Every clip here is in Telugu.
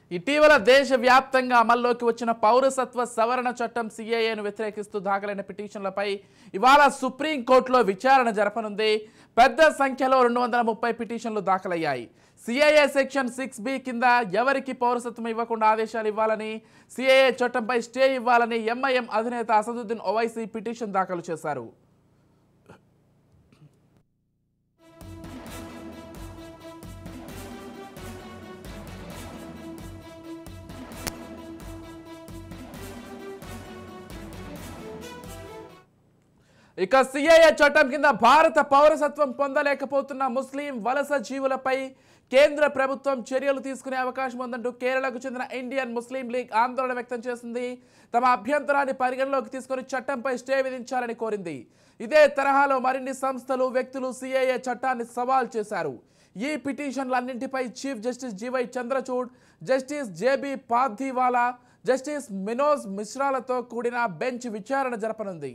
ఇటీవల దేశవ్యాప్తంగా అమల్లోకి వచ్చిన పౌరసత్వ సవరణ చట్టం సిఏఏను వ్యతిరేకిస్తూ దాఖలైన పిటిషన్లపై ఇవాళ సుప్రీంకోర్టులో విచారణ జరపనుంది పెద్ద సంఖ్యలో రెండు వందల ముప్పై పిటిషన్లు దాఖలయ్యాయి సిఏఏ సెక్షన్ సిక్స్ బి కింద ఎవరికి పౌరసత్వం ఇవ్వకుండా ఆదేశాలు ఇవ్వాలని సిఏఏ చట్టంపై స్టే ఇవ్వాలని ఎంఐఎం అధినేత అసదుద్దీన్ ఓవైసీ పిటిషన్ దాఖలు చేశారు ఇక సిఐఏ చట్టం కింద భారత పౌరసత్వం పొందలేకపోతున్న ముస్లిం వలస జీవులపై కేంద్ర ప్రభుత్వం చర్యలు తీసుకునే అవకాశం ఉందంటూ కేరళకు చెందిన ఇండియన్ ముస్లిం లీగ్ ఆందోళన వ్యక్తం చేసింది తమ అభ్యంతరాన్ని పరిగణలోకి తీసుకొని చట్టంపై స్టే విధించాలని కోరింది ఇదే తరహాలో మరిన్ని సంస్థలు వ్యక్తులు సిఐఏ చట్టాన్ని సవాల్ చేశారు ఈ పిటిషన్లన్నింటిపై chief justice DY Chandrachud justice JB Pardiwala justice Manoj మిశ్రాలతో కూడిన బెంచ్ విచారణ జరపనుంది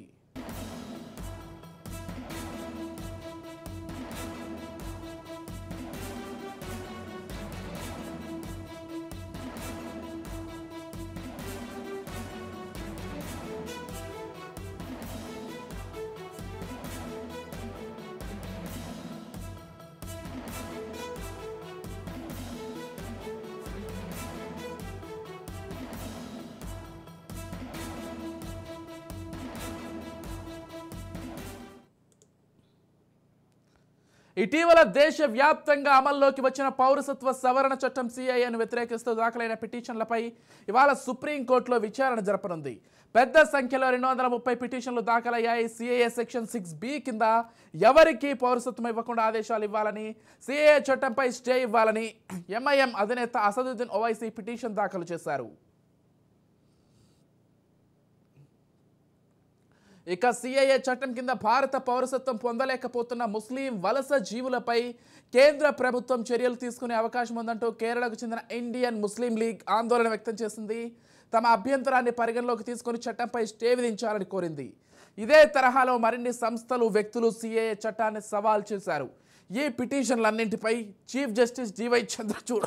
ఇటీవల దేశవ్యాప్తంగా అమల్లోకి వచ్చిన పౌరసత్వ సవరణ చట్టం సిఐఏను వ్యతిరేకిస్తూ దాఖలైన పిటిషన్లపై ఇవాళ సుప్రీంకోర్టులో విచారణ జరపనుంది పెద్ద సంఖ్యలో రెండు వందల ముప్పై పిటిషన్లు దాఖలయ్యాయి సిఏఏ సెక్షన్ సిక్స్ బి కింద ఎవరికి పౌరసత్వం ఇవ్వకుండా ఆదేశాలు ఇవ్వాలని సిఏఏ చట్టంపై స్టే ఇవ్వాలని ఎంఐఎం అధినేత అసదుద్దీన్ ఓవైసీ పిటిషన్ దాఖలు చేశారు ఇక సిఐఏ చట్టం కింద భారత పౌరసత్వం పొందలేకపోతున్న ముస్లిం వలస జీవులపై కేంద్ర ప్రభుత్వం చర్యలు తీసుకునే అవకాశం ఉందంటూ కేరళకు చెందిన ఇండియన్ ముస్లిం లీగ్ ఆందోళన వ్యక్తం చేసింది తమ అభ్యంతరాన్ని పరిగణలోకి తీసుకొని చట్టంపై స్టే విధించాలని కోరింది ఇదే తరహాలో మరిన్ని సంస్థలు వ్యక్తులు సిఏఏ చట్టాన్ని సవాల్ చేశారు ఈ పిటిషన్లన్నింటిపై చీఫ్ జస్టిస్ జీవై చంద్రచూడ్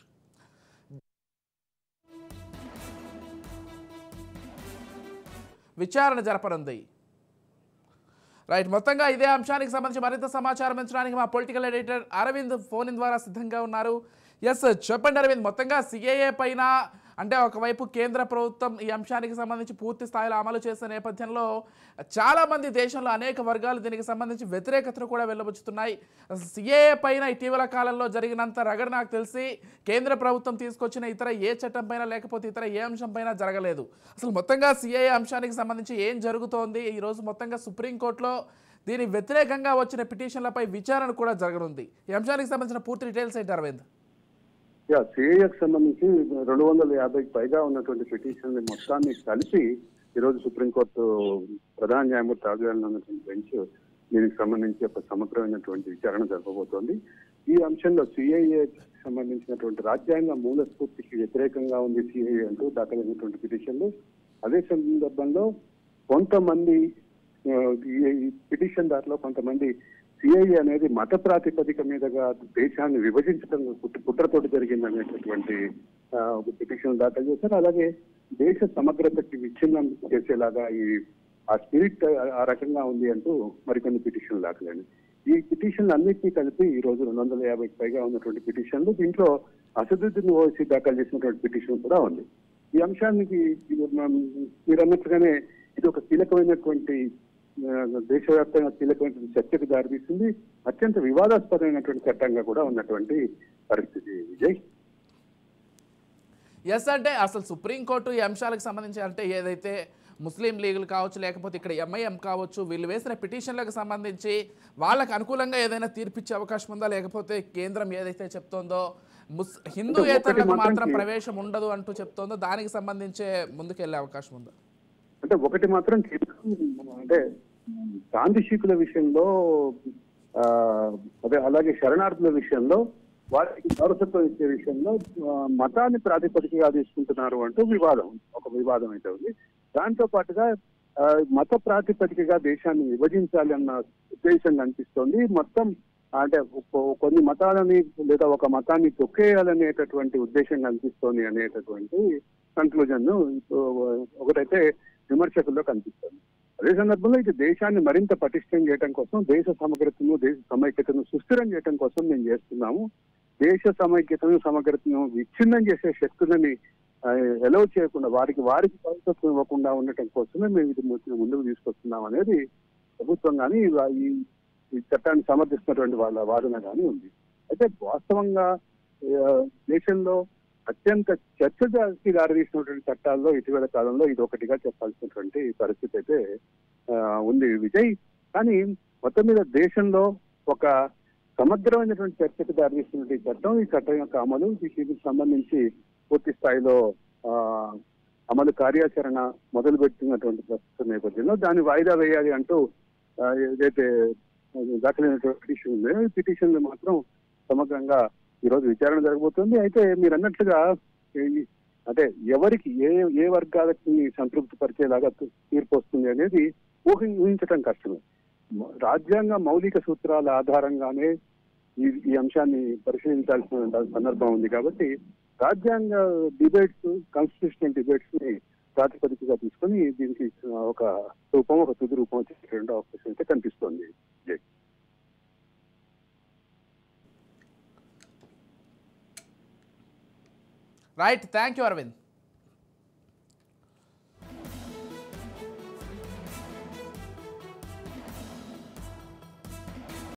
విచారణ జరపనుంది రైట్ మొత్తంగా ఇదే అంశానికి సంబంధించి మరింత సమాచారం ఇచ్చడానికి మా political editor Aravind phone in ద్వారా సిద్ధంగా ఉన్నారు ఎస్ చెప్పండి అరవింద్ మొత్తంగా సిఏఏ పైన అంటే ఒకవైపు కేంద్ర ప్రభుత్వం ఈ అంశానికి సంబంధించి పూర్తి స్థాయిలో అమలు చేసే నేపథ్యంలో చాలా మంది దేశంలో అనేక వర్గాలు దీనికి సంబంధించి వ్యతిరేకతను కూడా వెళ్ళబుచ్చుతున్నాయి సిఏఏ పైన ఇటీవల కాలంలో జరిగినంత రగడ నాకు తెలిసి కేంద్ర ప్రభుత్వం తీసుకొచ్చిన ఇతర ఏ చట్టం పైన లేకపోతే ఇతర ఏ అంశం పైన జరగలేదు అసలు మొత్తంగా సిఏఏ అంశానికి సంబంధించి ఏం జరుగుతోంది ఈరోజు మొత్తంగా సుప్రీంకోర్టులో దీని వ్యతిరేకంగా వచ్చిన పిటిషన్లపై విచారణ కూడా జరగనుంది ఈ అంశానికి సంబంధించిన పూర్తి డీటెయిల్స్ ఏంటి అరవింద్ యా సిఐఎఫ్ సంబంధించి రెండు వందల యాభైకి పైగా ఉన్నటువంటి పిటిషన్ మొత్తాన్ని కలిపి ఈరోజు సుప్రీంకోర్టు ప్రధాన న్యాయమూర్తి ఆధ్వర్యంలో ఉన్నటువంటి బెంచ్ దీనికి సంబంధించి ఒక సమగ్రమైనటువంటి విచారణ జరపబోతోంది ఈ అంశంలో సిఐఏ సంబంధించినటువంటి రాజ్యాంగ మూల స్ఫూర్తికి వ్యతిరేకంగా ఉంది సిఐఏ అంటూ దాఖలైనటువంటి పిటిషన్లు అదే సందర్భంలో కొంతమంది ఆ, ఈ- ఈ పిటిషన్ దాంట్లో కొంతమంది సిఐఏ అనేది మత ప్రాతిపదిక మీదుగా దేశాన్ని విభజించడం కుట్ర- కుట్రతోటి జరిగింది అనేటటువంటి ఆ, ఒక పిటిషన్ దాఖలు చేశారు అలాగే దేశ సమగ్రతకి విచ్ఛిన్నం చేసేలాగా ఈ ఆ స్పిరిట్ ఆ రకంగా ఉంది అంటూ మరికొన్ని పిటిషన్లు దాఖలండి ఈ పిటిషన్లు అన్నింటినీ కలిపి ఈ రోజు రెండు వందల యాభైకి పైగా ఉన్నటువంటి పిటిషన్లు దీంట్లో అసదుద్దీన్ ఓవైసీ దాఖలు చేసినటువంటి పిటిషన్ కూడా ఉంది ఈ అంశానికి ఇది మనం- మీరు అన్నట్టుగానే ఇది ఒక కీలకమైనటువంటి ఆ, దేశవ్యాప్తంగా కీలకమైనటువంటి చర్చకు దారితీస్తుంది అత్యంత వివాదాస్పదమైనటువంటి చట్టంగా కూడా ఉన్నటువంటి పరిస్థితి విజయ్ ఎస్ అంటే అసలు సుప్రీంకోర్టు ఈ అంశాలకు సంబంధించి అంటే ఏదైతే ముస్లిం లీగులు కావచ్చు లేకపోతే ఇక్కడ ఎంఐఎం కావచ్చు వీళ్ళు వేసిన పిటిషన్లకు సంబంధించి వాళ్ళకు అనుకూలంగా ఏదైనా తీర్పిచ్చే అవకాశం ఉందా లేకపోతే కేంద్రం ఏదైతే చెప్తోందో ముస్ హిందూయేతరులకు ఒకటి మాత్రం మాత్రం ప్రవేశం ఉండదు అంటూ చెప్తోందో దానికి సంబంధించే ముందుకెళ్లే అవకాశం ఉందా అంటే ఒకటి మాత్రం కీలకం అంటే గాంధీశీకుల విషయంలో ఆ, అదే అలాగే శరణార్థుల విషయంలో వారికి పౌరసత్వం ఇచ్చే విషయంలో ఆ, మతాన్ని ప్రాతిపదికగా తీసుకుంటున్నారు అంటూ వివాదం ఒక వివాదం అయితే ఉంది దాంతో పాటుగా ఆ, మత ప్రాతిపదికగా దేశాన్ని విభజించాలి అన్న ఉద్దేశం కనిపిస్తోంది మొత్తం అంటే కొ- కొన్ని మతాలని లేదా ఒక మతాన్ని తొక్కేయాలనేటటువంటి ఉద్దేశం కనిపిస్తోంది అనేటటువంటి కన్క్లూజన్ ఒకటైతే విమర్శకుల్లో కనిపిస్తుంది అదే సందర్భంలో ఇది దేశాన్ని మరింత పటిష్టం చేయడం కోసం దేశ సమగ్రతను దేశ సమైక్యతను సుస్థిరం చేయడం కోసం మేము చేస్తున్నాము దేశ సమైక్యతను సమగ్రతను విచ్ఛిన్నం చేసే శక్తులని ఎలవ్ చేయకుండా వారికి వారికి పౌరసత్వం ఇవ్వకుండా ఉండటం కోసమే మేము ఇది ము- ముందుకు తీసుకొస్తున్నాం అనేది ప్రభుత్వం కానీ ఇవా- ఈ ఈ చట్టాన్ని సమర్థిస్తున్నటువంటి వాళ్ళ వాదన కానీ ఉంది అయితే వాస్తవంగా ఆ, దేశంలో అత్యంత చర్చకి దారితీసినటువంటి చట్టాల్లో ఇటీవల కాలంలో ఇది ఒకటిగా చెప్పాల్సినటువంటి పరిస్థితి అయితే ఆ, ఉంది విజయ్ కానీ మొత్తం మీద దేశంలో ఒక సమగ్రమైనటువంటి చర్చకు దారితీస్తున్నటువంటి ఈ చట్టం ఈ చట్టం యొక్క అమలు దీనికి సంబంధించి పూర్తి స్థాయిలో ఆ, అమలు కార్యాచరణ మొదలు పెట్టినటువంటి ప్రస్తుత నేపథ్యంలో దాన్ని వాయిదా వేయాలి అంటూ ఆ, ఏదైతే దాఖలైనటువంటి పిటిషన్ ఉందో ఈ పిటిషన్ మాత్రం సమగ్రంగా ఈ రోజు విచారణ జరగబోతుంది అయితే మీరు అన్నట్లుగా ఈ- అంటే ఎవరికి ఏ ఏ వర్గాలకి సంతృప్తి పరిచేలాగా తీ- తీర్పు వస్తుంది అనేది ఊహి ఊహించడం కష్టమే మ- రాజ్యాంగ మౌలిక సూత్రాల ఆధారంగానే ఈ ఈ అంశాన్ని పరిశీలించాల్సిన సందర్భం ఉంది కాబట్టి రాజ్యాంగ డిబేట్స్ కాన్స్టిట్యూషనల్ డిబేట్స్ ని ప్రాతిపదికగా తీసుకొని దీనికి ఒక రూపం ఒక తుది రూపం వచ్చేటువంటి అవకాశం అయితే కనిపిస్తోంది జై రైట్ థ్యాంక్ యూ అరవింద్